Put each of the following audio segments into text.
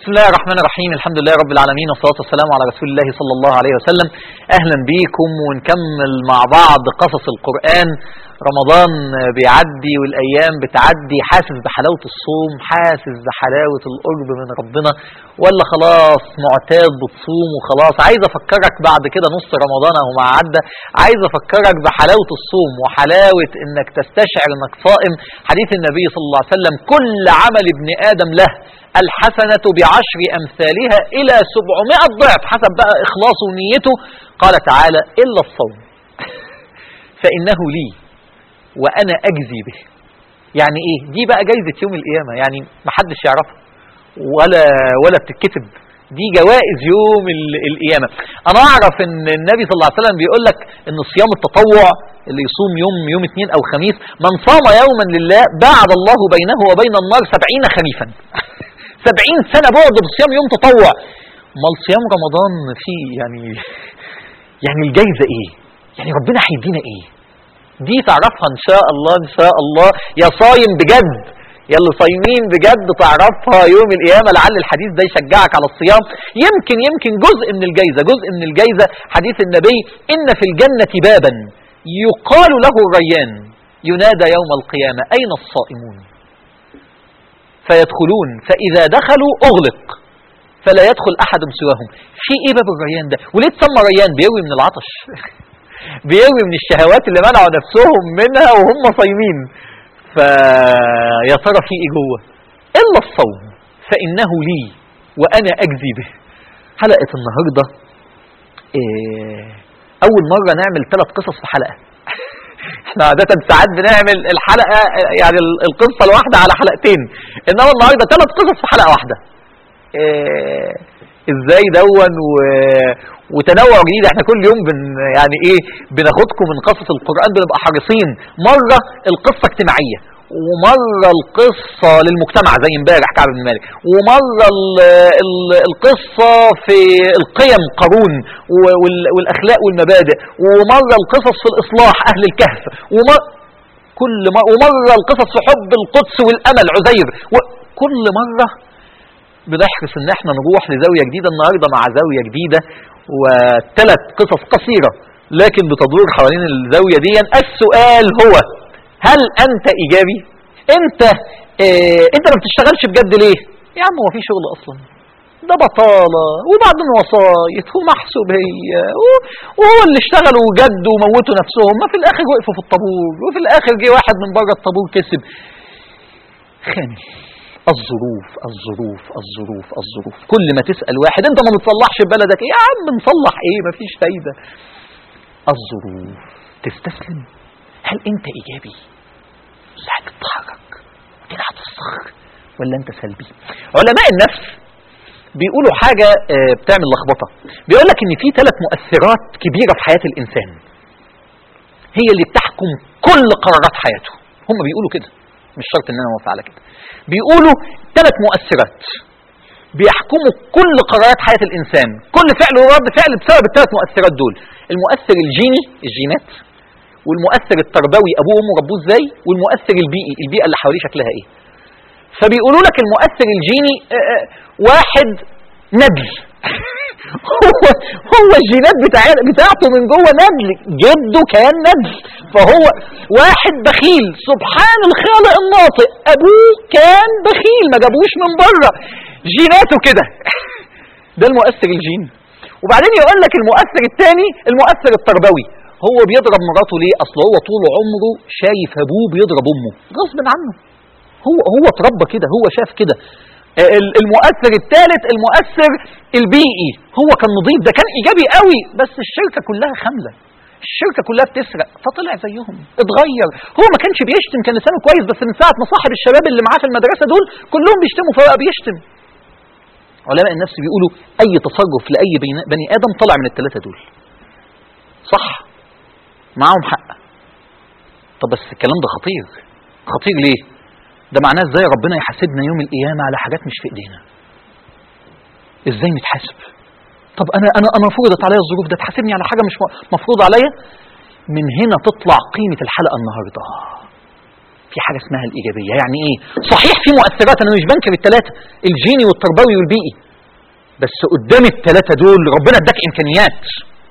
بسم الله الرحمن الرحيم الحمد لله رب العالمين والصلاة والسلام على رسول الله صلى الله عليه وسلم أهلا بيكم ونكمل مع بعض قصص القرآن رمضان بيعدي والأيام بتعدي حاسس بحلاوة الصوم حاسس بحلاوة القرب من ربنا ولا خلاص معتاد بتصوم وخلاص عايز أفكرك بعد كده نص رمضان أهو ما عدى عايز أفكرك بحلاوة الصوم وحلاوة إنك تستشعر إنك صائم حديث النبي صلى الله عليه وسلم كل عمل ابن آدم له الحسنة بعشر أمثالها إلى سبعمائة ضعف حسب بقى إخلاصه ونيته قال تعالى إلا الصوم فإنه لي وأنا أجزي به يعني إيه دي بقى جايزة يوم القيامة يعني محدش يعرفها ولا ولا بتتكتب دي جوائز يوم ال- القيامة أنا أعرف إن النبي صلى الله عليه وسلم بيقول لك إن صيام التطوع اللي يصوم يوم يوم اثنين أو خميس من صام يوما لله بعد الله بينه وبين النار سبعين خريفا سبعين سنة بعد بصيام يوم تطوع امال صيام رمضان فيه يعني يعني الجايزة ايه يعني ربنا هيدينا ايه دي تعرفها ان شاء الله ان شاء الله يا صايم بجد يا اللي صايمين بجد تعرفها يوم القيامة لعل الحديث ده يشجعك على الصيام يمكن يمكن جزء من الجايزة جزء من الجايزة حديث النبي إن في الجنة بابا يقال له الريان ينادى يوم القيامة أين الصائمون فيدخلون فإذا دخلوا أغلق فلا يدخل أحد سواهم في إيه باب الريان ده وليه تسمى ريان بيروي من العطش بيروي من الشهوات اللي منعوا نفسهم منها وهم صايمين فيا ترى في إيه جوه إلا الصوم فإنه لي وأنا أجزي به حلقة النهاردة إيه أول مرة نعمل ثلاث قصص في حلقة احنا عادة ساعات بنعمل الحلقة يعني ال- القصة الواحدة على حلقتين انما النهاردة ثلاث قصص في حلقة واحدة إيه ازاي دون و... وتنوع جديد احنا كل يوم بن يعني ايه بناخدكم من قصص القرآن بنبقى حريصين مرة القصة اجتماعية ومرة القصة للمجتمع زي امبارح كعب بن مالك ومرة ال... ال... القصة في القيم قارون و- وال... والأخلاق والمبادئ ومرة القصص في الإصلاح أهل الكهف ومر... كل مرة ومرة القصص في حب القدس والأمل عزير وكل مرة بنحرص ان احنا نروح لزاوية جديدة النهاردة مع زاوية جديدة وثلاث قصص قصيرة لكن بتدور حوالين الزاوية دي السؤال هو هل انت ايجابي انت اه انت ما بتشتغلش بجد ليه يا عم هو في شغل اصلا ده بطالة وبعدين وسايط ومحسوبية و- وهو اللي اشتغلوا جد وموتوا نفسهم ما في الاخر وقفوا في الطابور وفي الاخر جه واحد من بره الطابور كسب خامل الظروف الظروف الظروف الظروف كل ما تسأل واحد انت ما بتصلحش في بلدك يا عم نصلح ايه مفيش فايدة الظروف تستسلم هل انت ايجابي ساعة تتحرك وتلعب في الصخر ولا انت سلبي علماء النفس بيقولوا حاجة آه، بتعمل لخبطة بيقول لك ان في ثلاث مؤثرات كبيرة في حياة الانسان هي اللي بتحكم كل قرارات حياته هم بيقولوا كده مش شرط ان انا موافق على كده بيقولوا ثلاث مؤثرات بيحكموا كل قرارات حياة الإنسان كل فعل ورد فعل بسبب الثلاث مؤثرات دول المؤثر الجيني الجينات والمؤثر التربوي أبوه وأمه ربوه إزاي والمؤثر البيئي البيئة اللي حواليه شكلها إيه فبيقولوا لك المؤثر الجيني آه، آه، واحد ندل هو هو الجينات بتاع بتاعته من جوه ندل جده كان ندل فهو واحد بخيل سبحان الخالق الناطق ابوه كان بخيل ما جابوش من بره جيناته كده ده المؤثر الجيني وبعدين يقول لك المؤثر الثاني المؤثر التربوي هو بيضرب مراته ليه اصل هو طول عمره شايف ابوه بيضرب امه غصب عنه هو هو اتربى كده هو شاف كده ال- المؤثر الثالث المؤثر البيئي هو كان نظيف ده كان ايجابي قوي بس الشركه كلها خامله الشركه كلها بتسرق فطلع زيهم اتغير هو ما كانش بيشتم كان لسانه كويس بس من ساعه ما صاحب الشباب اللي معاه في المدرسه دول كلهم بيشتموا فبقى بيشتم علماء النفس بيقولوا اي تصرف لاي بني- بني ادم طلع من الثلاثه دول صح معاهم حق طب بس الكلام ده خطير خطير ليه ده معناه ازاي ربنا يحاسبنا يوم القيامه على حاجات مش في ايدينا ازاي نتحاسب طب انا انا انا فرضت عليا الظروف ده تحاسبني على حاجه مش م- مفروض عليا من هنا تطلع قيمه الحلقه النهارده في في حاجه اسمها الايجابيه يعني ايه صحيح في مؤثرات انا مش بنكر الثلاثه الجيني والتربوي والبيئي بس قدام الثلاثه دول ربنا اداك امكانيات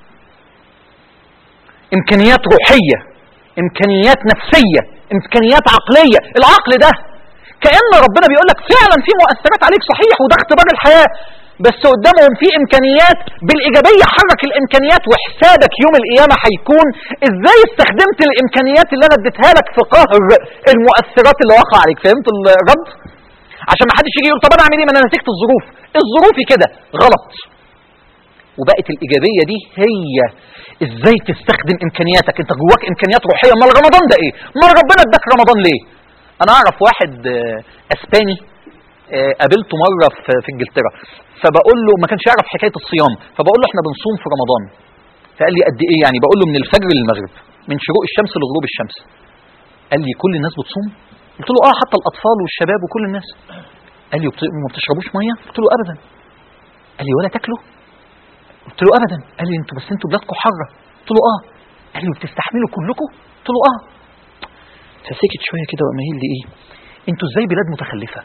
امكانيات روحيه امكانيات نفسيه امكانيات عقليه العقل ده كان ربنا بيقول لك فعلا في مؤثرات عليك صحيح وده اختبار الحياه بس قدامهم في امكانيات بالايجابيه حرك الامكانيات وحسابك يوم القيامه هيكون ازاي استخدمت الامكانيات اللي انا اديتها لك في قهر المؤثرات اللي واقعه عليك فهمت الرد عشان ما حدش يجي يقول طب انا اعمل ايه ما انا نتيجه الظروف الظروف كده غلط وبقت الايجابيه دي هي ازاي تستخدم امكانياتك انت جواك امكانيات روحيه امال رمضان ده ايه امال ربنا اداك رمضان ليه انا اعرف واحد آه، اسباني آه، قابلته مره في في انجلترا فبقول له ما كانش يعرف حكايه الصيام فبقول له احنا بنصوم في رمضان فقال لي قد ايه يعني بقول له من الفجر للمغرب من شروق الشمس لغروب الشمس قال لي كل الناس بتصوم قلت له اه حتى الاطفال والشباب وكل الناس قال لي وبت- وما بتشربوش ميه قلت له ابدا قال لي ولا تاكلوا قلت له ابدا قال لي انتوا بس انتوا بلادكم حره قلت له اه قال لي وبتستحملوا كلكم قلت له اه فسكت شويه كده وقام قايل لي ايه انتوا ازاي بلاد متخلفه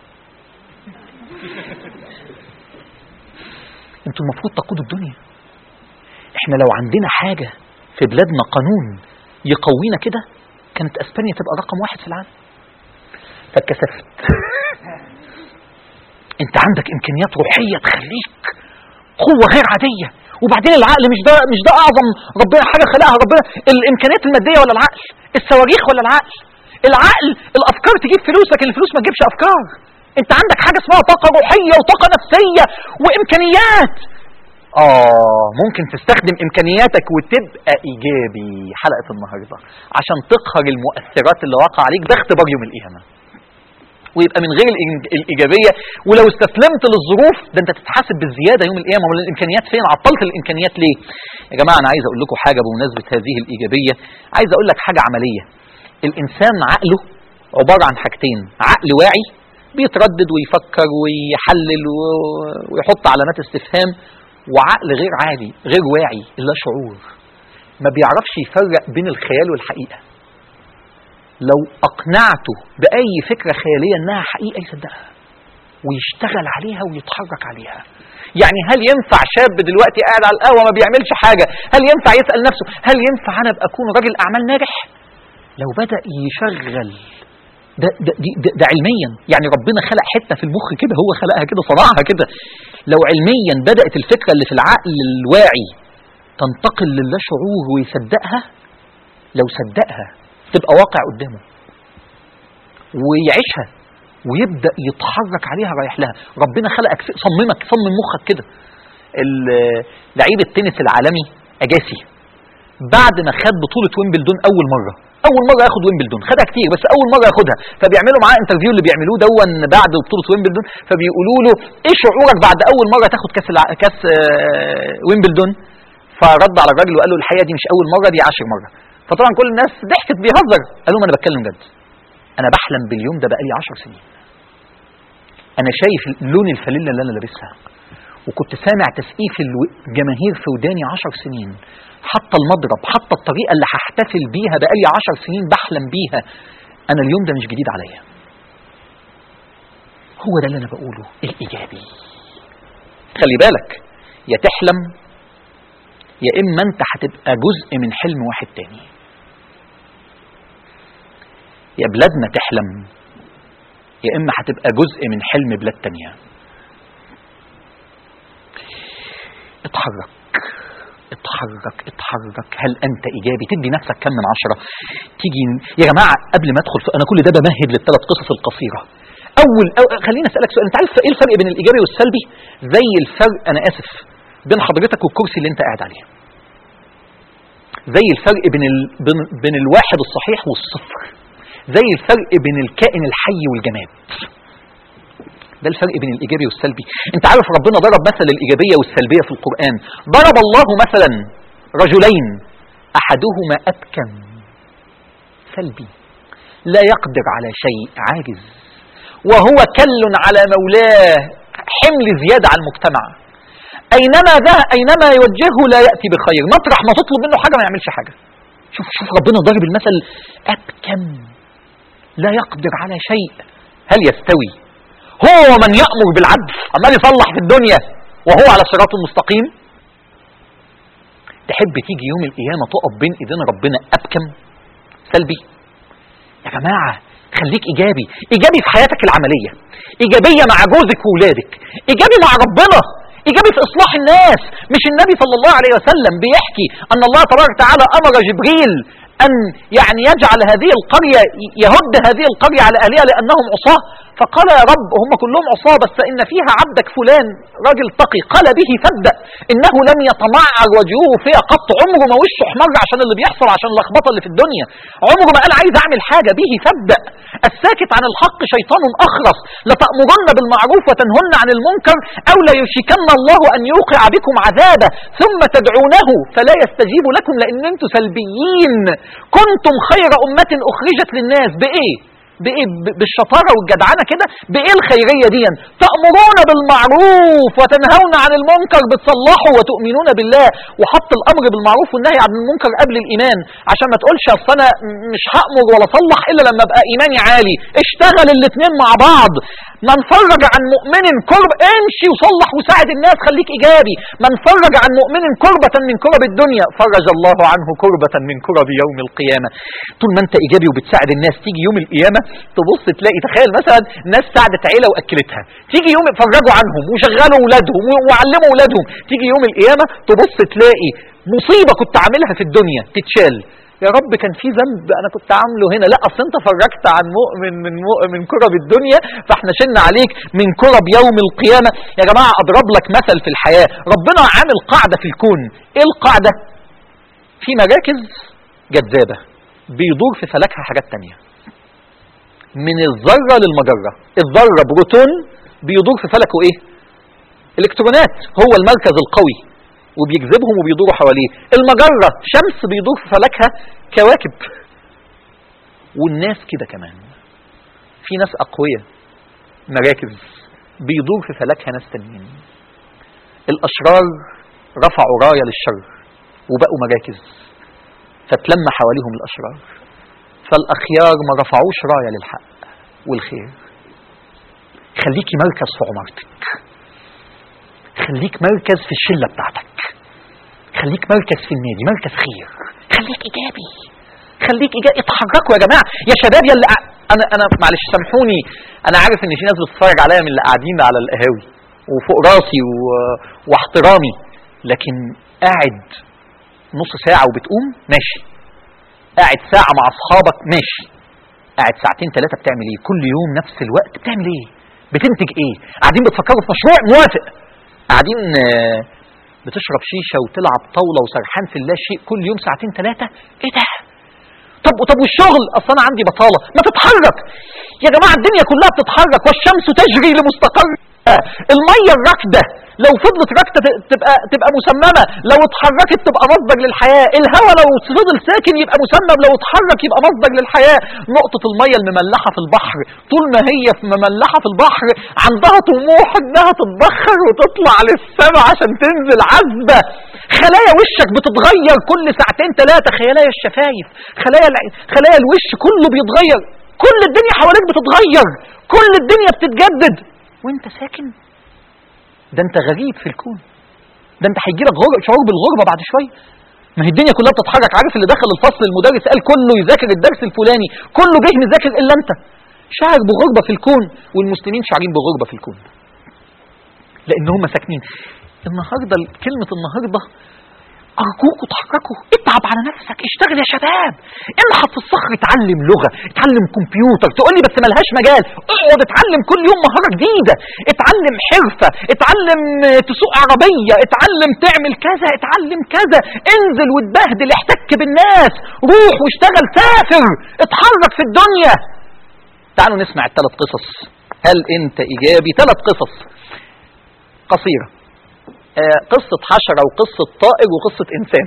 انتوا المفروض تقودوا الدنيا احنا لو عندنا حاجه في بلادنا قانون يقوينا كده كانت اسبانيا تبقى رقم واحد في العالم فاتكسفت انت عندك امكانيات روحيه تخليك قوه غير عاديه وبعدين العقل مش ده مش ده اعظم ربنا حاجه خلقها ربنا الامكانيات الماديه ولا العقل الصواريخ ولا العقل العقل الافكار تجيب فلوس لكن الفلوس ما تجيبش افكار انت عندك حاجه اسمها طاقه روحيه وطاقه نفسيه وامكانيات اه ممكن تستخدم امكانياتك وتبقى ايجابي حلقه النهارده عشان تقهر المؤثرات اللي واقع عليك ده اختبار يوم القيامه ويبقى من غير الإن- الايجابيه ولو استسلمت للظروف ده انت تتحاسب بالزياده يوم القيامه ولا الامكانيات فين عطلت الامكانيات ليه يا جماعه انا عايز اقول لكم حاجه بمناسبه هذه الايجابيه عايز اقول لك حاجه عمليه الانسان عقله عباره عن حاجتين عقل واعي بيتردد ويفكر ويحلل و- ويحط علامات استفهام وعقل غير عالي غير واعي لا شعور ما بيعرفش يفرق بين الخيال والحقيقه لو اقنعته باي فكره خياليه انها حقيقه يصدقها ويشتغل عليها ويتحرك عليها يعني هل ينفع شاب دلوقتي قاعد على القهوه ما بيعملش حاجه هل ينفع يسال نفسه هل ينفع انا ابقى اكون راجل اعمال ناجح لو بدا يشغل ده, ده, دي- ده, ده علميا يعني ربنا خلق حته في المخ كده هو خلقها كده صنعها كده لو علميا بدات الفكره اللي في العقل الواعي تنتقل للا شعور ويصدقها لو صدقها تبقى واقع قدامه ويعيشها ويبدا يتحرك عليها رايح لها ربنا خلقك في- صممك صمم مخك كده ال- لعيب التنس العالمي اجاسي بعد ما خد بطوله ويمبلدون اول مره اول مره ياخد ويمبلدون خدها كتير بس اول مره ياخدها فبيعملوا معاه انترفيو اللي بيعملوه دون بعد بطوله ويمبلدون فبيقولوا له ايه شعورك بعد اول مره تاخد كاس الع... كاس آه، ويمبلدون فرد على الراجل وقال له الحقيقه دي مش اول مره دي عشر مره فطبعا كل الناس ضحكت بيهزر قال لهم انا بتكلم جد انا بحلم باليوم ده بقالي عشر سنين انا شايف لون الفانيلا اللي انا لابسها وكنت سامع تسقيف الو- الجماهير في وداني عشر سنين حتى المضرب حتى الطريقة اللي هحتفل بيها بقالي عشر سنين بحلم بيها أنا اليوم ده مش جديد عليا هو ده اللي أنا بقوله الإيجابي خلي بالك يا تحلم يا إما أنت هتبقى جزء من حلم واحد تاني يا بلادنا تحلم يا إما هتبقى جزء من حلم بلاد تانية اتحرك اتحرك اتحرك هل انت ايجابي تدي نفسك كم من عشرة تيجي يا جماعه قبل ما ادخل في انا كل ده بمهد للثلاث قصص القصيره اول أو خليني اسالك سؤال انت عارف ايه الفرق بين الايجابي والسلبي زي الفرق انا اسف بين حضرتك والكرسي اللي انت قاعد عليه زي الفرق بين ال... بين, بين الواحد الصحيح والصفر زي الفرق بين الكائن الحي والجماد ده الفرق بين الايجابي والسلبي انت عارف ربنا ضرب مثل الايجابيه والسلبيه في القران ضرب الله مثلا رجلين احدهما ابكم سلبي لا يقدر على شيء عاجز وهو كل على مولاه حمل زياده على المجتمع اينما ذا اينما يوجهه لا ياتي بخير مطرح ما تطلب منه حاجه ما يعملش حاجه شوف شوف ربنا ضرب المثل ابكم لا يقدر على شيء هل يستوي هو من يأمر بالعدل عمال يصلح في الدنيا وهو على صراط مستقيم تحب تيجي يوم القيامة تقف بين ايدين ربنا أبكم سلبي يا جماعة خليك إيجابي إيجابي في حياتك العملية إيجابية مع جوزك وولادك إيجابي مع ربنا إيجابي في إصلاح الناس مش النبي صلى الله عليه وسلم بيحكي أن الله تبارك وتعالى أمر جبريل أن يعني يجعل هذه القرية يهد هذه القرية على أهلها لأنهم عصاة فقال يا رب هم كلهم عصاة بس إن فيها عبدك فلان راجل تقي قال به فابدأ إنه لم يتمعر وجهه فيها قط عمره ما وشه احمر عشان اللي بيحصل عشان اللخبطة اللي في الدنيا عمره ما قال عايز أعمل حاجة به فابدأ الساكت عن الحق شيطان أخرس لتأمرن بالمعروف وتنهن عن المنكر أو لا يشيكن الله أن يوقع بكم عذابه ثم تدعونه فلا يستجيب لكم لأن أنتم سلبيين كنتم خير أمة أخرجت للناس بإيه؟ بإيه؟ ب- بالشطارة والجدعنة كده بإيه الخيرية دي تأمرون بالمعروف وتنهون عن المنكر بتصلحوا وتؤمنون بالله وحط الأمر بالمعروف والنهي عن المنكر قبل الإيمان عشان ما تقولش أصل أنا مش هأمر ولا أصلح إلا لما أبقى إيماني عالي اشتغل الاتنين مع بعض من فرج عن مؤمن كرب امشي وصلح وساعد الناس خليك إيجابي من فرج عن مؤمن كربة من كرب الدنيا فرج الله عنه كربة من كرب يوم القيامة طول ما أنت إيجابي وبتساعد الناس تيجي يوم القيامة تبص تلاقي تخيل مثلا ناس ساعدت عيلة وأكلتها تيجي يوم فرجوا عنهم وشغلوا أولادهم وعلموا أولادهم تيجي يوم القيامة تبص تلاقي مصيبة كنت عاملها في الدنيا تتشال يا رب كان في ذنب انا كنت عامله هنا لا اصل انت فرجت عن مؤمن من مؤمن من كرب الدنيا فاحنا شلنا عليك من كرب يوم القيامه يا جماعه اضرب لك مثل في الحياه ربنا عامل قاعده في الكون ايه القاعده في مراكز جذابه بيدور في فلكها حاجات تانية من الذره للمجره الذره بروتون بيدور في فلكه ايه الكترونات هو المركز القوي وبيجذبهم وبيدوروا حواليه المجرة شمس بيدور في فلكها كواكب والناس كده كمان في ناس أقوياء مراكز بيدور في فلكها ناس تانيين الأشرار رفعوا راية للشر وبقوا مراكز فتلم حواليهم الأشرار فالأخيار ما رفعوش راية للحق والخير خليكي مركز في عمارتك خليك مركز في الشله بتاعتك خليك مركز في النادي مركز خير خليك ايجابي خليك ايجابي اتحركوا يا جماعه يا شباب يا اللي قا- انا انا معلش سامحوني انا عارف ان في ناس بتتفرج عليا من اللي قاعدين على القهاوي وفوق راسي و... واحترامي لكن قاعد نص ساعه وبتقوم ماشي قاعد ساعه مع اصحابك ماشي قاعد ساعتين ثلاثه بتعمل ايه كل يوم نفس الوقت بتعمل ايه بتنتج ايه قاعدين بتفكروا في مشروع موافق قاعدين آه، بتشرب شيشه وتلعب طاوله وسرحان في الله شيء كل يوم ساعتين ثلاثه ايه ده طب طب والشغل اصل انا عندي بطاله ما تتحرك يا جماعه الدنيا كلها بتتحرك والشمس تجري لمستقر الميه الراكده لو فضلت راكده ت- تبقى تبقى مسممه لو اتحركت تبقى مصدر للحياه الهواء لو فضل ساكن يبقى مسمم لو اتحرك يبقى مصدر للحياه نقطه الميه المملحه في البحر طول ما هي في مملحه في البحر عندها طموح انها تتبخر وتطلع للسماء عشان تنزل عذبه خلايا وشك بتتغير كل ساعتين ثلاثه خلايا الشفايف خلايا الع- خلايا الوش كله بيتغير كل الدنيا حواليك بتتغير كل الدنيا بتتجدد وانت ساكن ده انت غريب في الكون ده انت هيجي لك شعور بالغربه بعد شويه ما هي الدنيا كلها بتتحرك عارف اللي دخل الفصل المدرس قال كله يذاكر الدرس الفلاني كله جه مذاكر الا انت شاعر بغربه في الكون والمسلمين شاعرين بغربه في الكون لان هم ساكنين النهارده كلمه النهارده أرجوكوا تحركوا اتعب على نفسك اشتغل يا شباب انحط في الصخر اتعلم لغة اتعلم كمبيوتر تقول لي بس ملهاش مجال اقعد اتعلم كل يوم مهارة جديدة اتعلم حرفة اتعلم آه، تسوق عربية اتعلم تعمل كذا اتعلم كذا انزل واتبهدل احتك بالناس روح واشتغل سافر اتحرك في الدنيا تعالوا نسمع الثلاث قصص هل انت ايجابي ثلاث قصص قصيره آه، قصة حشرة وقصة طائر وقصة إنسان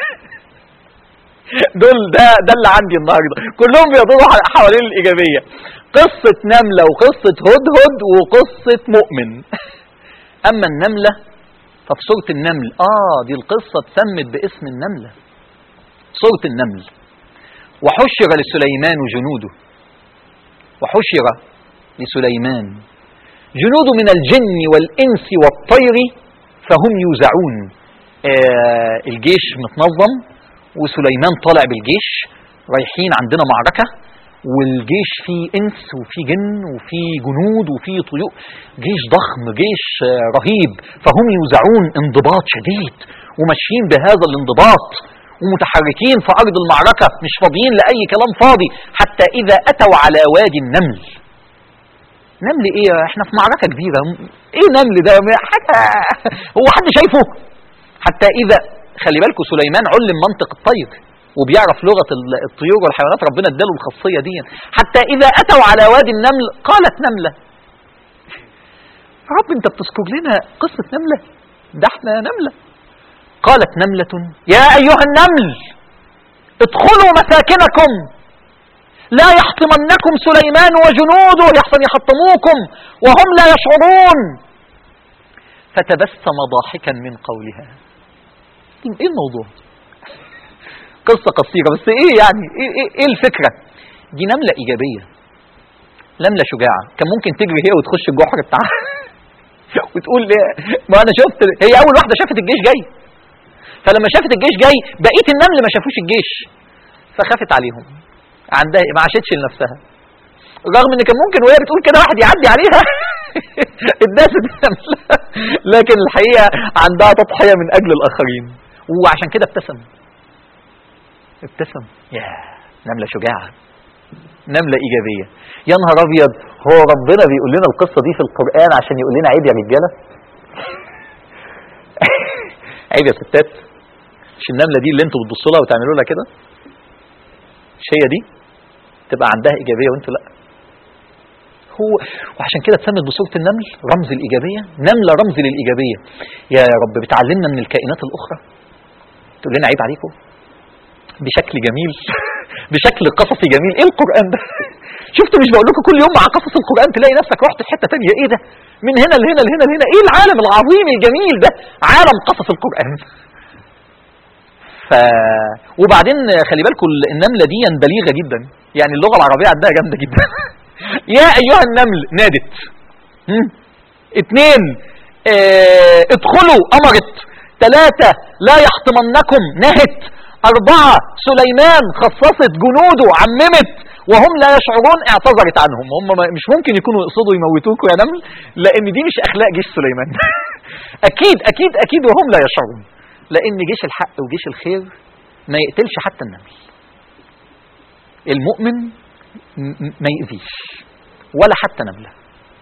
دول ده ده اللي عندي النهارده كلهم بيدوروا ح- حوالين الإيجابية قصة نملة وقصة هدهد وقصة مؤمن أما النملة ففي سورة النمل آه دي القصة اتسمت باسم النملة سورة النمل وحشر لسليمان جنوده وحشر لسليمان جنود من الجن والإنس والطير فهم يوزعون آه الجيش متنظم وسليمان طالع بالجيش رايحين عندنا معركة والجيش فيه إنس وفيه جن وفيه جنود وفيه طيور جيش ضخم جيش آه رهيب فهم يوزعون انضباط شديد وماشيين بهذا الانضباط ومتحركين في أرض المعركة مش فاضيين لأي كلام فاضي حتى إذا أتوا على وادي النمل نمل ايه احنا في معركة كبيرة ايه نمل ده حاجة هو حد شايفه حتى اذا خلي بالكم سليمان علم منطق الطير وبيعرف لغة الطيور والحيوانات ربنا اداله الخاصية دي حتى اذا اتوا على وادي النمل قالت نملة رب انت بتذكر لنا قصة نملة ده احنا نملة قالت نملة يا ايها النمل ادخلوا مساكنكم لا يحطمنكم سليمان وجنوده يحسن يحطموكم وهم لا يشعرون فتبسم ضاحكا من قولها ايه الموضوع قصة قصيرة بس ايه يعني ايه, إيه, إيه الفكرة دي نملة ايجابية نملة شجاعة كان ممكن تجري هي وتخش الجحر بتاعها وتقول ما انا شفت هي اول واحدة شافت الجيش جاي فلما شافت الجيش جاي بقية النمل ما شافوش الجيش فخافت عليهم عندها ما عاشتش لنفسها رغم ان كان ممكن وهي بتقول كده واحد يعدي عليها اتداست لكن الحقيقه عندها تضحيه من اجل الاخرين وعشان كده ابتسم ابتسم يا نمله شجاعه نمله ايجابيه يا نهار ابيض هو ربنا بيقول لنا القصه دي في القران عشان يقول لنا عيب يا رجاله عيب يا ستات مش النمله دي اللي انتوا بتبصوا لها وتعملوا لها كده مش هي دي تبقى عندها إيجابية وانت لا هو وعشان كده اتسمت بصورة النمل رمز الإيجابية نملة رمز للإيجابية يا رب بتعلمنا من الكائنات الأخرى تقول لنا عيب عليكم بشكل جميل بشكل قصصي جميل ايه القرآن ده شفتوا مش بقول لكم كل يوم مع قصص القرآن تلاقي نفسك رحت في حتة تانية ايه ده من هنا لهنا لهنا لهنا ايه العالم العظيم الجميل ده عالم قصص القرآن ف... وبعدين خلي بالكم النملة دي بليغة جدا يعني اللغة العربية عندها جامدة جدا يا أيها النمل نادت هم؟ اتنين اه ادخلوا أمرت ثلاثة لا يحطمنكم نهت أربعة سليمان خصصت جنوده عممت وهم لا يشعرون اعتذرت عنهم هم مش ممكن يكونوا يقصدوا يموتوكوا يا نمل لأن دي مش أخلاق جيش سليمان أكيد أكيد أكيد وهم لا يشعرون لأن جيش الحق وجيش الخير ما يقتلش حتى النمل المؤمن ما يأذيش ولا حتى نملة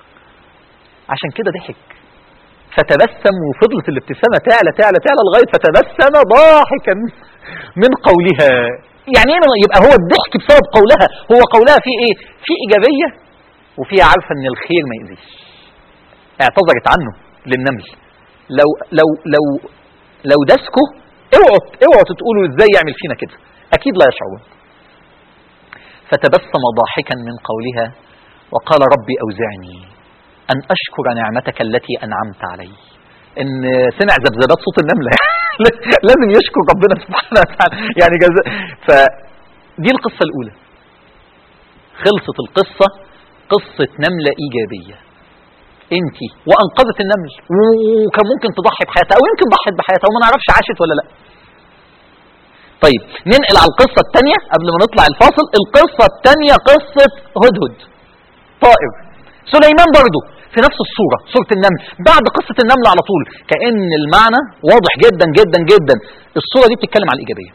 عشان كده ضحك فتبسم وفضلت الابتسامة تعلى تعلى تعلى لغاية فتبسم ضاحكا من قولها يعني ايه يبقى هو الضحك بسبب قولها هو قولها فيه ايه في ايجابية وفيها عارفة ان الخير ما يأذيش اعتذرت عنه للنمل لو لو لو لو دسكوا اوعوا اوعوا تقولوا ازاي يعمل فينا كده اكيد لا يشعرون فتبسم ضاحكا من قولها وقال ربي اوزعني ان اشكر نعمتك التي انعمت علي ان سمع ذبذبات صوت النمله لازم يشكر ربنا سبحانه وتعالى يعني جزاء فدي القصه الاولى خلصت القصه قصه نمله ايجابيه انت وانقذت النمل وكان ممكن تضحي بحياتها او يمكن ضحت بحياتها وما نعرفش عاشت ولا لا طيب ننقل على القصة الثانية قبل ما نطلع الفاصل القصة الثانية قصة هدهد طائر سليمان برضه في نفس الصورة صورة النمل بعد قصة النمل على طول كأن المعنى واضح جدا جدا جدا الصورة دي بتتكلم عن الإيجابية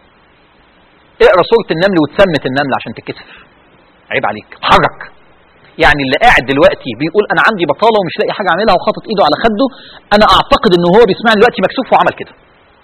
اقرا سورة النمل وتسمت النمل عشان تتكسف عيب عليك حرك يعني اللي قاعد دلوقتي بيقول انا عندي بطاله ومش لاقي حاجه اعملها وخاطط ايده على خده انا اعتقد ان هو بيسمعني دلوقتي مكسوف وعمل كده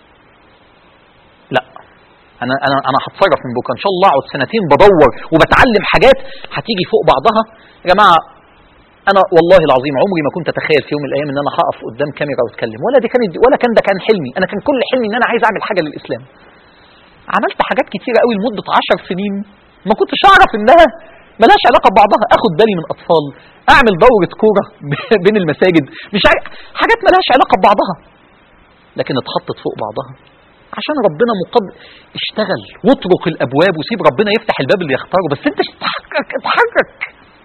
لا انا انا انا هتصرف من بكره ان شاء الله اقعد سنتين بدور وبتعلم حاجات هتيجي فوق بعضها يا جماعه انا والله العظيم عمري ما كنت اتخيل في يوم من الايام ان انا هقف قدام كاميرا واتكلم ولا دي كانت ولا كان ده كان حلمي انا كان كل حلمي ان انا عايز اعمل حاجه للاسلام عملت حاجات كتيره قوي لمده عشر سنين ما كنتش اعرف انها ملهاش علاقه ببعضها اخد بالي من اطفال اعمل دوره كوره بين المساجد مش عارف حاجات ملهاش علاقه ببعضها لكن اتحطت فوق بعضها عشان ربنا مقد اشتغل واطرق الابواب وسيب ربنا يفتح الباب اللي يختاره بس انت اتحرك اتحرك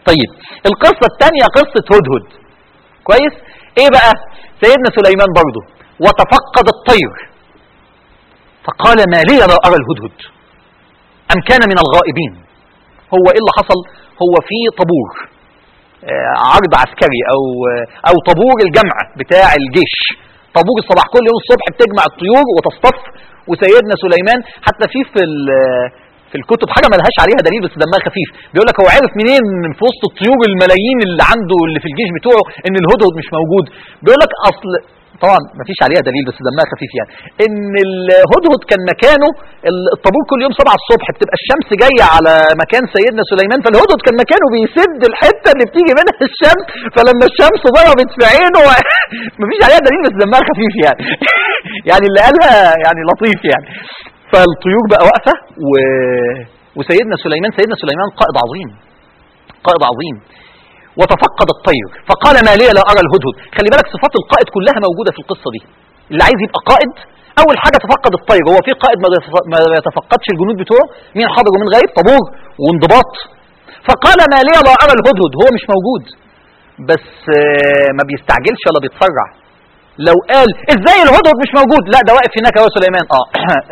طيب القصة الثانية قصة هدهد كويس ايه بقى سيدنا سليمان برضه وتفقد الطير فقال ما لي لا أرى الهدهد أم كان من الغائبين هو ايه اللي حصل هو في طابور آه، عرض عسكري او آه، او طابور الجمع بتاع الجيش طابور الصباح كل يوم الصبح بتجمع الطيور وتصطف وسيدنا سليمان حتى في في ال- في الكتب حاجه ملهاش عليها دليل بس دمها خفيف بيقول لك هو عرف منين من في وسط الطيور الملايين اللي عنده اللي في الجيش بتوعه ان الهدهد مش موجود بيقول لك اصل طبعا مفيش عليها دليل بس دمها خفيف يعني ان الهدهد كان مكانه ال- الطابور كل يوم 7 الصبح بتبقى الشمس جايه على مكان سيدنا سليمان فالهدهد كان مكانه بيسد الحته اللي بتيجي منها الشمس فلما الشمس ضربت في عينه مفيش عليها دليل بس دمها خفيف يعني يعني اللي قالها يعني لطيف يعني فالطيور بقى واقفه و... وسيدنا سليمان سيدنا سليمان قائد عظيم قائد عظيم وتفقد الطير فقال ما لي لا ارى الهدهد خلي بالك صفات القائد كلها موجوده في القصه دي اللي عايز يبقى قائد اول حاجه تفقد الطير هو في قائد ما بيتف- ما يتفقدش الجنود بتوعه مين حاضر ومين غايب طابور وانضباط فقال ما لي لا ارى الهدهد هو مش موجود بس آه، ما بيستعجلش ولا بيتسرع لو قال ازاي الهدهد مش موجود لا ده واقف هناك هو سليمان اه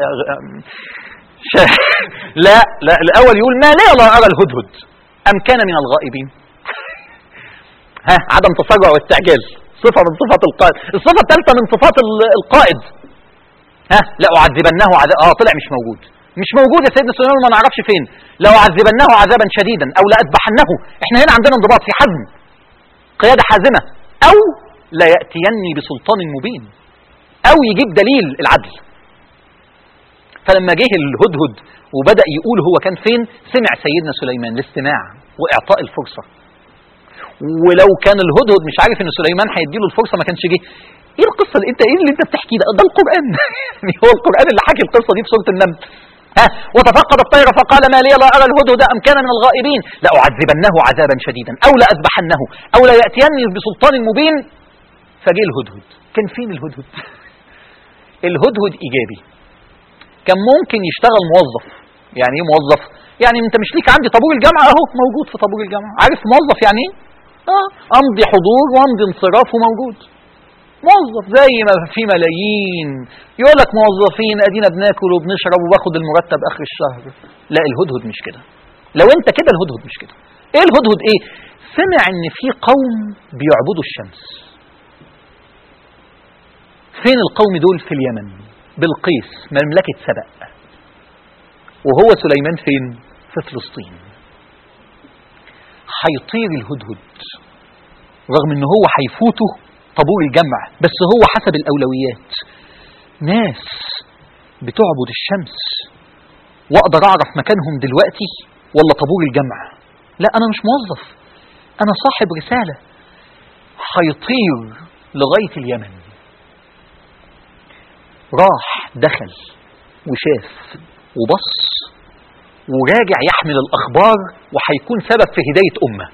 ش- لا لا الاول يقول ما لي لا ارى الهدهد ام كان من الغائبين ها عدم تسرع واستعجال صفه من صفات القائد الصفه الثالثه من صفات ال- القائد ها لا اعذبنه عذاب اه طلع مش موجود مش موجود يا سيدنا سليمان ما نعرفش فين لو اعذبنه عذابا شديدا او لاذبحنه احنا هنا عندنا انضباط في حزم قياده حازمه او لا ياتيني بسلطان مبين او يجيب دليل العدل فلما جه الهدهد وبدا يقول هو كان فين سمع سيدنا سليمان الاستماع واعطاء الفرصه ولو كان الهدهد مش عارف ان سليمان هيديله الفرصه ما كانش جه ايه القصه اللي انت ايه اللي انت بتحكيه ده ده القران يعني هو القران اللي حكي القصه دي في سوره النمل ها وتفقد الطير فقال ما لي لا ارى الهدهد ام كان من الغائبين لاعذبنه عذابا شديدا او لاذبحنه او لا ياتيني بسلطان مبين فجه الهدهد كان فين الهدهد الهدهد ايجابي كان ممكن يشتغل موظف يعني ايه موظف يعني انت مش ليك عندي طابور الجامعه اهو موجود في طابور الجامعه عارف موظف يعني ايه اه امضي حضور وامضي انصراف وموجود موظف زي ما في ملايين يقول لك موظفين ادينا بناكل وبنشرب وباخد المرتب اخر الشهر لا الهدهد مش كده لو انت كده الهدهد مش كده ايه الهدهد ايه سمع ان في قوم بيعبدوا الشمس فين القوم دول في اليمن بالقيس مملكة سبأ وهو سليمان فين في فلسطين هيطير الهدهد رغم ان هو هيفوته طابور الجمع بس هو حسب الاولويات ناس بتعبد الشمس واقدر اعرف مكانهم دلوقتي ولا طابور الجمع لا انا مش موظف انا صاحب رسالة هيطير لغاية اليمن راح دخل وشاف وبص وراجع يحمل الأخبار وهيكون سبب في هداية أمة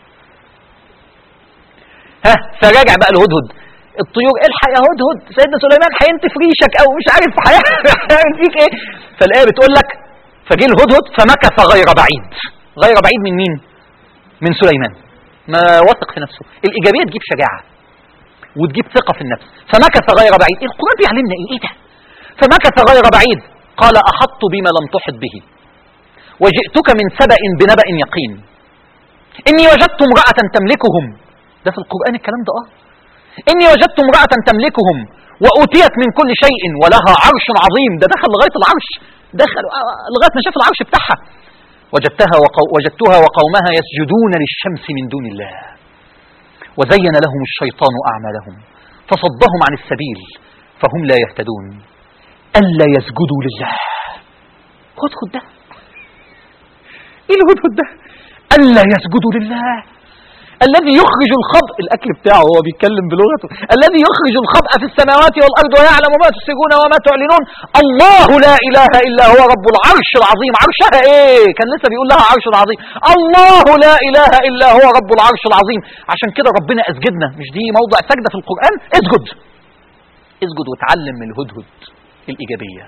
ها فراجع بقى الهدهد الطيور الحق يا هدهد سيدنا سليمان هينتف ريشك او مش عارف هيعمل فيك ايه فالايه بتقول لك فجه الهدهد فمكث غير بعيد غير بعيد من مين من سليمان ما وثق في نفسه الايجابيه تجيب شجاعه وتجيب ثقه في النفس فمكث غير بعيد القران بيعلمنا ايه ايه ده فمكث غير بعيد قال احطت بما لم تحط به وجئتك من سبأ بنبأ يقين إني وجدت امرأة تملكهم ده في القرآن الكلام ده اه إني وجدت امرأة تملكهم وأوتيت من كل شيء ولها عرش عظيم ده دخل لغاية العرش دخل آه، لغاية ما شاف العرش بتاعها وجدتها وقو وجدتها وقومها يسجدون للشمس من دون الله وزين لهم الشيطان أعمالهم فصدهم عن السبيل فهم لا يهتدون ألا يسجدوا لله هدهد ده ايه الهدهد ده ألا يسجدوا لله الذي يخرج الخبء الأكل بتاعه هو بيتكلم بلغته الذي يخرج الخبء في السماوات والأرض ويعلم ما تسرون وما تعلنون الله لا إله إلا هو رب العرش العظيم عرشها إيه كان لسه بيقول لها عرش العظيم الله لا إله إلا هو رب العرش العظيم عشان كده ربنا أسجدنا مش دي موضع سجدة في القرآن اسجد اسجد وتعلم من الهدهد الإيجابية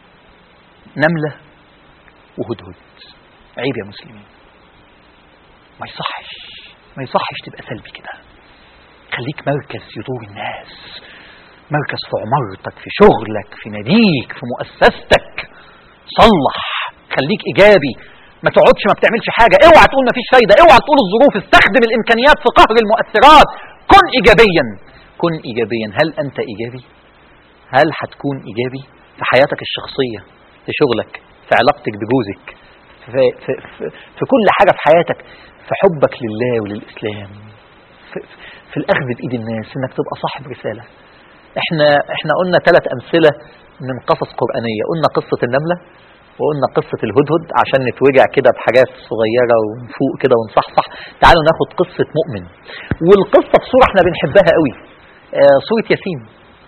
نملة وهدهد عيب يا مسلمين ما يصحش ما يصحش تبقى سلبي كده خليك مركز يدور الناس مركز في عمارتك في شغلك في ناديك في مؤسستك صلح خليك ايجابي ما تقعدش ما بتعملش حاجه اوعى تقول ما فيش فايده اوعى تقول الظروف استخدم الامكانيات في قهر المؤثرات كن ايجابيا كن ايجابيا هل انت ايجابي هل هتكون ايجابي في حياتك الشخصيه في شغلك في علاقتك بجوزك في, في, في, في كل حاجه في حياتك في حبك لله وللاسلام في, في الاخذ بايد الناس انك تبقى صاحب رساله احنا احنا قلنا ثلاث امثله من قصص قرانيه قلنا قصه النمله وقلنا قصة الهدهد عشان نتوجع كده بحاجات صغيرة ونفوق كده ونصحصح تعالوا ناخد قصة مؤمن والقصة في صورة احنا بنحبها قوي آه سورة ياسين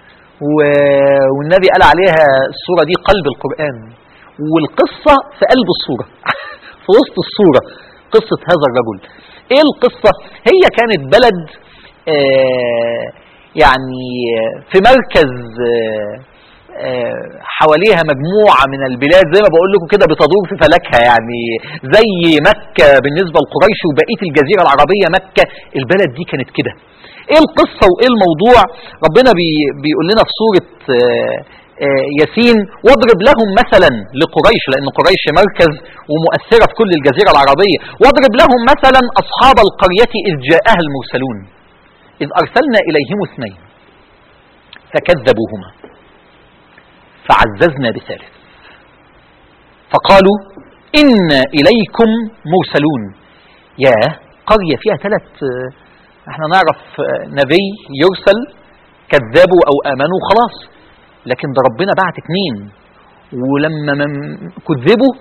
و- والنبي قال عليها السورة دي قلب القرآن والقصة في قلب السورة في وسط السورة قصة هذا الرجل ايه القصة هي كانت بلد آه يعني في مركز آه آه، حواليها مجموعة من البلاد زي ما بقول لكم كده بتدور في فلكها يعني زي مكة بالنسبة لقريش وبقية الجزيرة العربية مكة البلد دي كانت كده ايه القصة وايه الموضوع ربنا بي بيقول لنا في سورة آه، آه، ياسين واضرب لهم مثلا لقريش لان قريش مركز ومؤثرة في كل الجزيرة العربية واضرب لهم مثلا اصحاب القرية اذ جاءها المرسلون اذ ارسلنا اليهم اثنين فكذبوهما فعززنا بثالث فقالوا إنا إليكم مرسلون يا قرية فيها ثلاث احنا نعرف آه، نبي يرسل كذبوا أو آمنوا خلاص لكن ده ربنا بعت اتنين ولما من كذبوا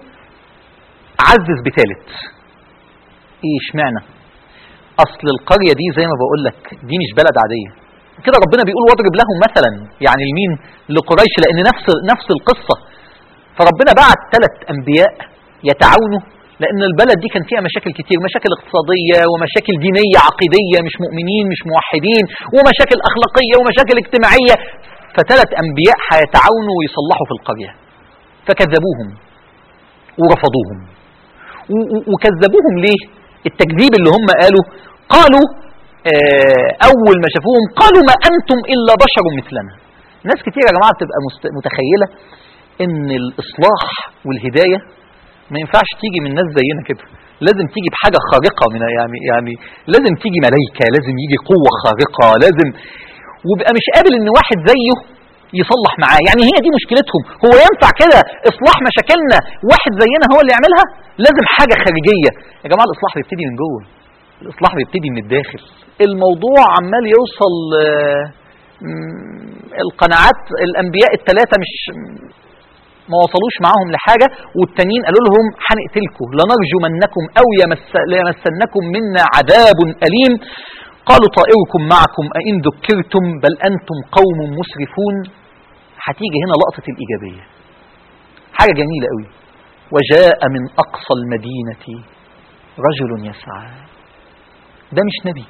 عزز بثالث ايه اشمعنى اصل القرية دي زي ما بقول لك دي مش بلد عادية كده ربنا بيقول واضرب لهم مثلا يعني لمين لقريش لان نفس نفس القصه فربنا بعت ثلاث انبياء يتعاونوا لان البلد دي كان فيها مشاكل كتير مشاكل اقتصاديه ومشاكل دينيه عقيديه مش مؤمنين مش موحدين ومشاكل اخلاقيه ومشاكل اجتماعيه فثلاث انبياء هيتعاونوا ويصلحوا في القريه فكذبوهم ورفضوهم و- و- وكذبوهم ليه التكذيب اللي هم قالوا قالوا آه، اول ما شافوهم قالوا ما انتم الا بشر مثلنا ناس كتير يا جماعه بتبقى مست- متخيله ان الاصلاح والهدايه ما ينفعش تيجي من ناس زينا كده لازم تيجي بحاجه خارقه من يعني يعني لازم تيجي ملائكه لازم يجي قوه خارقه لازم ويبقى مش قابل ان واحد زيه يصلح معاه يعني هي دي مشكلتهم هو ينفع كده اصلاح مشاكلنا واحد زينا هو اللي يعملها لازم حاجه خارجيه يا جماعه الاصلاح بيبتدي من جوه الاصلاح بيبتدي من الداخل الموضوع عمال يوصل آه، مم، القناعات الانبياء الثلاثه مش ما وصلوش معاهم لحاجه والتانيين قالوا لهم هنقتلكم لنرجمنكم او يمس ليمسنكم منا عذاب اليم قالوا طائركم معكم أئن ذكرتم بل أنتم قوم مسرفون هتيجي هنا لقطة الإيجابية حاجة جميلة قوي وجاء من أقصى المدينة رجل يسعى ده مش نبي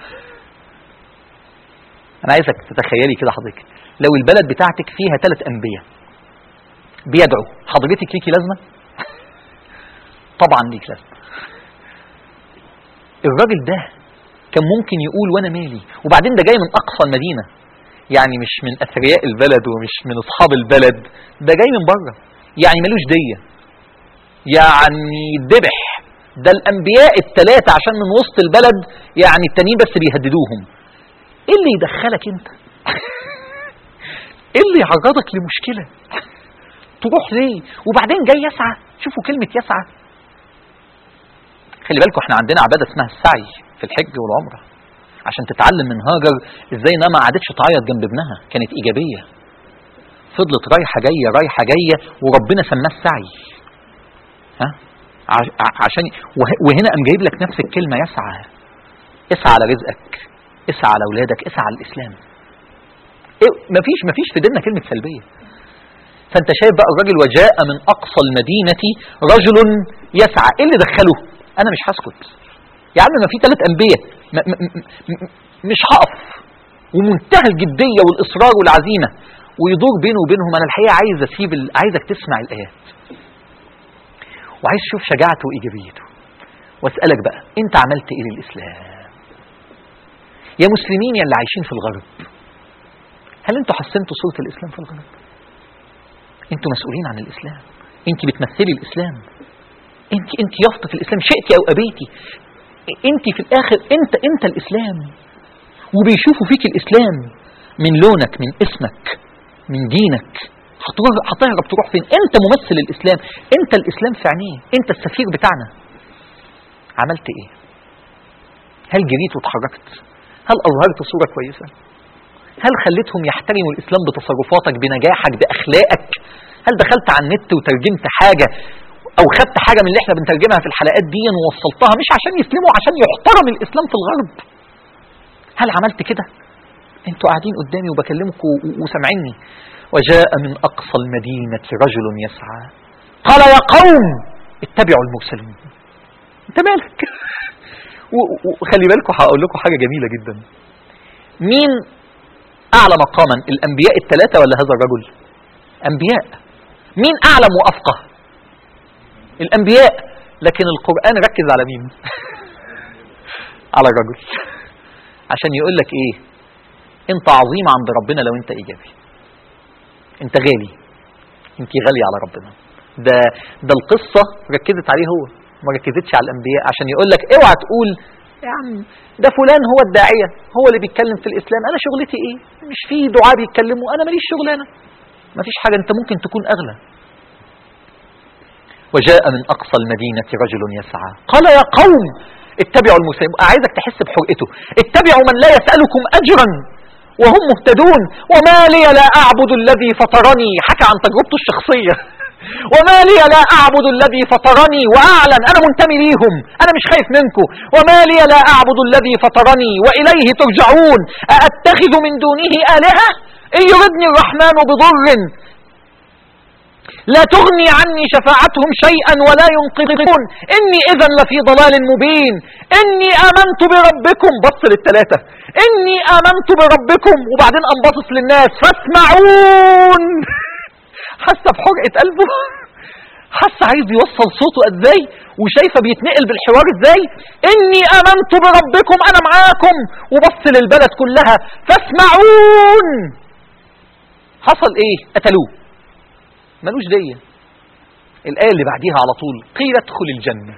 أنا عايزك تتخيلي كده حضرتك لو البلد بتاعتك فيها ثلاث أنبياء بيدعوا حضرتك ليكي لازمة طبعا ليك لازمة الراجل ده كان ممكن يقول وانا مالي وبعدين ده جاي من اقصى المدينه يعني مش من اثرياء البلد ومش من اصحاب البلد ده جاي من بره يعني ملوش ديه يعني ذبح ده الانبياء الثلاثه عشان من وسط البلد يعني التانيين بس بيهددوهم ايه اللي يدخلك انت ايه اللي يعرضك لمشكله تروح ليه وبعدين جاي يسعى شوفوا كلمه يسعى خلي بالكم احنا عندنا عباده اسمها السعي في الحج والعمره عشان تتعلم من هاجر ازاي انها ما عادتش تعيط جنب ابنها كانت ايجابيه فضلت رايحه جايه رايحه جايه وربنا سماه السعي ها ع- ع- عشان وه- وهنا قام جايب لك نفس الكلمه يسعى اسعى على رزقك اسعى على اولادك اسعى على الاسلام إيه مفيش مفيش في ديننا كلمه سلبيه فانت شايف بقى الراجل وجاء من اقصى المدينه رجل يسعى ايه اللي دخله انا مش هسكت يا عم ما في ثلاث انبياء م- م- م- م- مش هقف ومنتهى الجديه والاصرار والعزيمه ويدور بينه وبينهم انا الحقيقه عايز اسيب ال... عايزك تسمع الايات وعايز تشوف شجاعته وايجابيته واسألك بقى انت عملت ايه للإسلام يا مسلمين يا اللي عايشين في الغرب هل انتوا حسنتوا صورة الإسلام في الغرب انتوا مسؤولين عن الإسلام انت بتمثلي الإسلام انت انت يافطة الإسلام شئتي أو أبيتي انت في الآخر انت انت الإسلام وبيشوفوا فيك الإسلام من لونك من اسمك من دينك هتروح- هتهرب تروح فين انت ممثل الإسلام انت الإسلام في عينيه انت السفير بتاعنا عملت ايه هل جريت واتحركت هل أظهرت صورة كويسة هل خليتهم يحترموا الإسلام بتصرفاتك بنجاحك بأخلاقك هل دخلت على النت وترجمت حاجة أو خدت حاجة من اللي احنا بنترجمها في الحلقات دي ووصلتها مش عشان يسلموا عشان يحترم الإسلام في الغرب هل عملت كده انتوا قاعدين قدامي وبكلمكم و- و- وسامعيني وجاء من أقصى المدينة رجل يسعى قال يا قوم اتبعوا المرسلين انت مالك و- و- وخلي بالكم هقول لكم حاجة جميلة جدا مين أعلى مقاما الأنبياء الثلاثة ولا هذا الرجل أنبياء مين أعلم وأفقه الأنبياء لكن القرآن ركز على مين على الرجل عشان يقول لك إيه أنت عظيم عند ربنا لو أنت إيجابي أنت غالي أنت غالية على ربنا ده ده القصة ركزت عليه هو ما ركزتش على الأنبياء عشان يقول لك اوعى تقول يا عم ده فلان هو الداعية هو اللي بيتكلم في الإسلام أنا شغلتي إيه مش في دعاء بيتكلموا أنا ماليش شغلانة مفيش حاجة أنت ممكن تكون أغلى وجاء من أقصى المدينة رجل يسعى قال يا قوم اتبعوا المسلمين عايزك تحس بحرقته اتبعوا من لا يسألكم أجرا وهم مهتدون وما لي لا أعبد الذي فطرني حكى عن تجربته الشخصية وما لي لا أعبد الذي فطرني وأعلن أنا منتمي ليهم أنا مش خايف منكم وما لي لا أعبد الذي فطرني وإليه ترجعون أأتخذ من دونه آلهة إن يردني الرحمن بضر لا تغني عني شفاعتهم شيئا ولا ينقذون إني إذا لفي ضلال مبين إني آمنت بربكم بص للثلاثة إني آمنت بربكم وبعدين أنبصص للناس فاسمعون حاسة بحرقة قلبه حاسة عايز يوصل صوته ازاي وشايفة بيتنقل بالحوار ازاي إني آمنت بربكم أنا معاكم وبص للبلد كلها فاسمعون حصل ايه قتلوه ملوش دية الآية اللي بعديها على طول قيل ادخل الجنة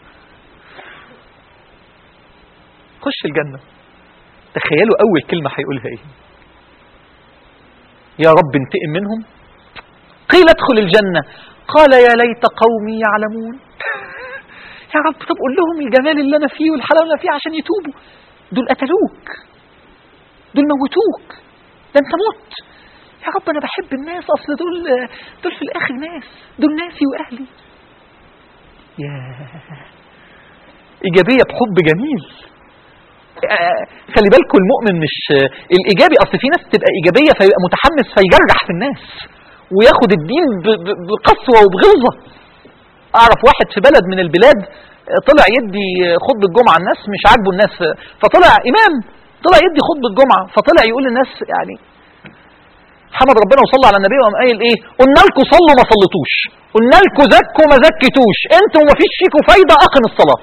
خش الجنة تخيلوا أول كلمة هيقولها إيه يا رب انتقم منهم قيل ادخل الجنة قال يا ليت قومي يعلمون يا رب طب قول لهم الجمال اللي أنا فيه والحلاوة اللي أنا فيه عشان يتوبوا دول قتلوك دول موتوك ده أنت مت يا رب أنا بحب الناس أصل دول دول في الآخر ناس دول ناسي وأهلي يا إيجابية بحب جميل آه، خلي بالكم المؤمن مش آه، الإيجابي أصل في ناس تبقى إيجابية فيبقى متحمس فيجرح في الناس وياخد الدين ب- ب- بقسوة وبغلظة أعرف واحد في بلد من البلاد آه، طلع يدي آه، خطبة جمعة الناس مش عاجبه الناس آه، فطلع إمام طلع يدي خطبة جمعة فطلع يقول للناس يعني حمد ربنا وصلى على النبي وقام قايل ايه قلنا لكم صلوا ما صليتوش قلنا لكم زكوا ما زكيتوش انتوا ما فيش فيكم فايده اقم الصلاه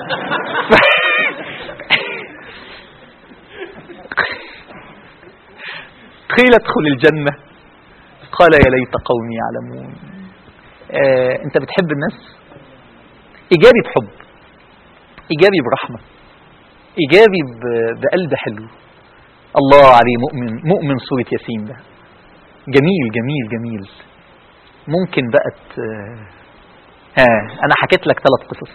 قيل ادخل الجنه قال يا ليت قومي يعلمون آه، انت بتحب الناس ايجابي بحب ايجابي برحمه ايجابي ب- بقلب حلو الله عليه مؤمن مؤمن سوره ياسين ده جميل جميل جميل ممكن بقى ت- ها انا حكيت لك ثلاث قصص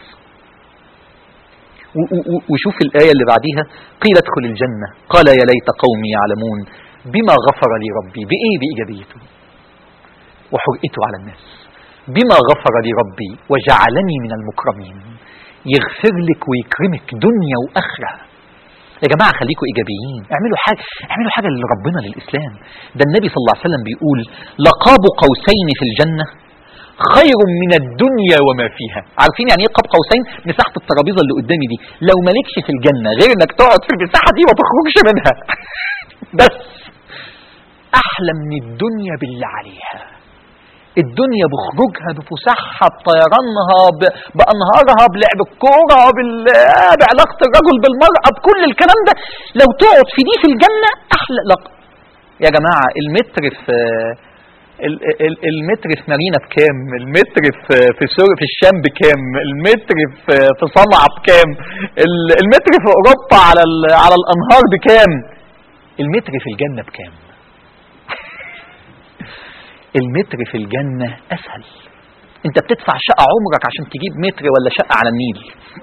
و- و- و- وشوف الآية اللي بعديها قيل ادخل الجنة قال يا ليت قومي يعلمون بما غفر لي ربي بإيه بإيجابيته وحرقته على الناس بما غفر لي ربي وجعلني من المكرمين يغفر لك ويكرمك دنيا وآخرة يا جماعة خليكم إيجابيين اعملوا حاجة اعملوا حاجة لربنا للإسلام ده النبي صلى الله عليه وسلم بيقول لقاب قوسين في الجنة خير من الدنيا وما فيها عارفين يعني ايه قاب قوسين مساحة الترابيزة اللي قدامي دي لو مالكش في الجنة غير انك تقعد في المساحة دي ما تخرجش منها بس احلى من الدنيا باللي عليها الدنيا بخروجها بفسحها بطيرانها ب- بانهارها بلعب الكوره بال- آه، بعلاقه الرجل بالمراه بكل الكلام ده لو تقعد في دي في الجنه احلى لق... يا جماعه المتر في ال- ال- المتر في مارينا بكام المتر في في سوريا في الشام بكام المتر في في صنعاء بكام ال- المتر في اوروبا على ال- على الانهار بكام المتر في الجنه بكام المتر في الجنه اسهل انت بتدفع شقه عمرك عشان تجيب متر ولا شقه على النيل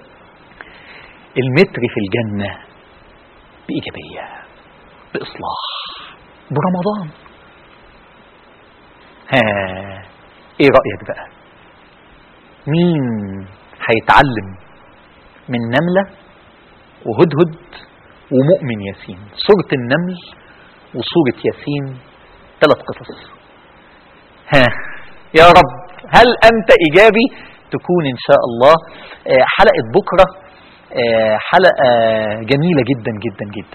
المتر في الجنه بايجابيه باصلاح برمضان ها ايه رأيك بقى مين هيتعلم من نملة وهدهد ومؤمن ياسين سورة النمل وسورة ياسين ثلاث قصص ها يا رب هل أنت إيجابي تكون إن شاء الله آه، حلقة بكرة آه، حلقة جميلة جدا جدا جدا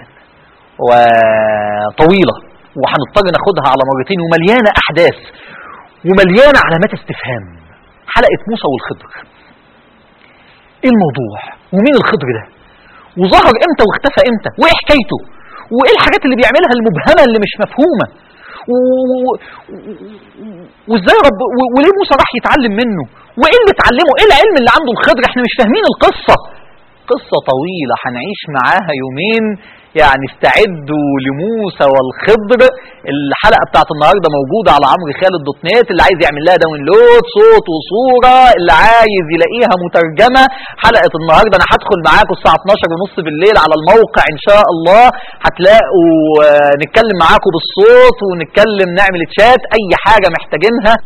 وطويلة وهنضطر ناخدها على مرتين ومليانة أحداث ومليانة علامات استفهام حلقة موسى والخضر ايه الموضوع ومين الخضر ده وظهر امتى واختفى امتى وايه حكايته وايه الحاجات اللي بيعملها المبهمة اللي مش مفهومة و- و- و- وازاي رب و- وليه موسى راح يتعلم منه وايه اللي اتعلمه ايه العلم اللي عنده الخضر احنا مش فاهمين القصة قصة طويلة هنعيش معاها يومين يعني استعدوا لموسى والخضر الحلقة بتاعت النهاردة موجودة على عمرو خالد دوت نت اللي عايز يعمل لها داونلود صوت وصورة اللي عايز يلاقيها مترجمة حلقة النهاردة انا هدخل معاكم الساعة 12 ونص بالليل على الموقع ان شاء الله هتلاقوا آه، نتكلم معاكم بالصوت ونتكلم نعمل تشات اي حاجة محتاجينها